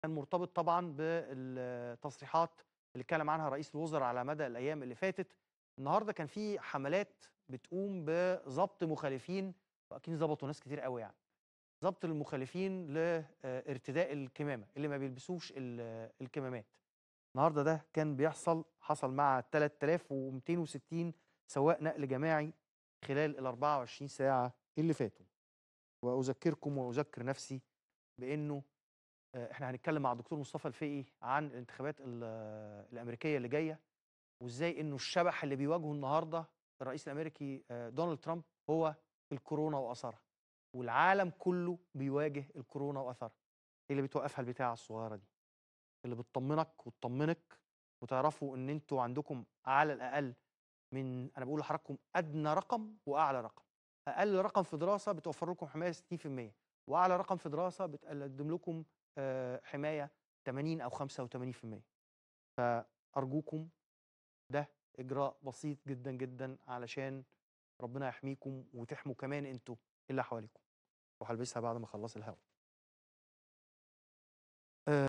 كان مرتبط طبعا بالتصريحات اللي اتكلم عنها رئيس الوزراء على مدى الايام اللي فاتت النهارده كان في حملات بتقوم بضبط مخالفين واكيد ظبطوا ناس كتير قوي يعني ضبط المخالفين لارتداء الكمامه اللي ما بيلبسوش ال- الكمامات النهارده ده كان بيحصل حصل مع 3260 سواق نقل جماعي خلال ال 24 ساعه اللي فاتوا واذكركم واذكر نفسي بانه آه، احنا هنتكلم مع الدكتور مصطفى الفقي عن الانتخابات ال- آه، الامريكيه اللي جايه وازاي انه الشبح اللي بيواجهه النهارده الرئيس الامريكي آه، دونالد ترامب هو الكورونا واثرها والعالم كله بيواجه الكورونا واثرها هي اللي بتوقفها البتاعه الصغيره دي اللي بتطمنك وتطمنك وتعرفوا ان انتوا عندكم على الاقل من انا بقول لحضراتكم ادنى رقم واعلى رقم اقل رقم في دراسه بتوفر لكم حمايه 60% واعلى رقم في دراسه بتقدم لكم آه، حمايه 80 او 85% فارجوكم ده اجراء بسيط جدا جدا علشان ربنا يحميكم وتحموا كمان انتوا اللي حواليكم وهلبسها بعد ما اخلص الهوا